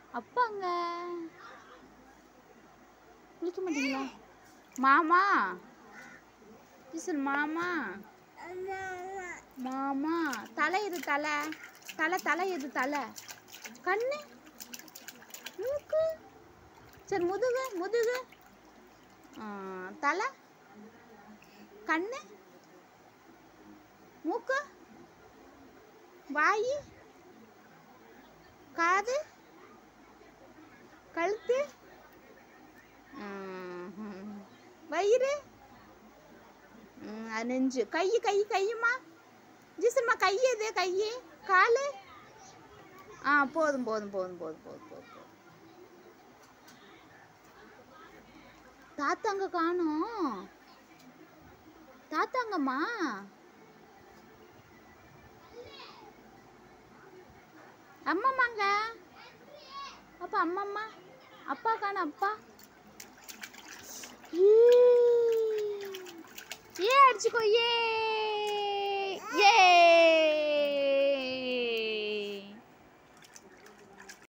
அப்பாங்க குளிக்க மாட்டீங்களா மாமா டீச்சர் மாமா மாமா தலை எது தலை தலை தலை எது தலை கண்ணு மூக்கு சரி முதுகு முதுகு ஆ, தலை கண்ணு மூக்கு வாய் காது கழுத்து ம்ஹும். வயிறு ம், அது நெஞ்சு கை கை கையுமா ஜிசம்மா கை எது கை காலு ஆ போதும் போதும் போதும் போதும் போதும் போதும் போதும் தாத்தாங்க காணோம் தாத்தாங்கம்மா அம்மாம்மாங்க அப்பா அம்மம்மா அப்பா காணோம் அப்பா ஈ. ஏ அடிச்சுக்கோ ஏ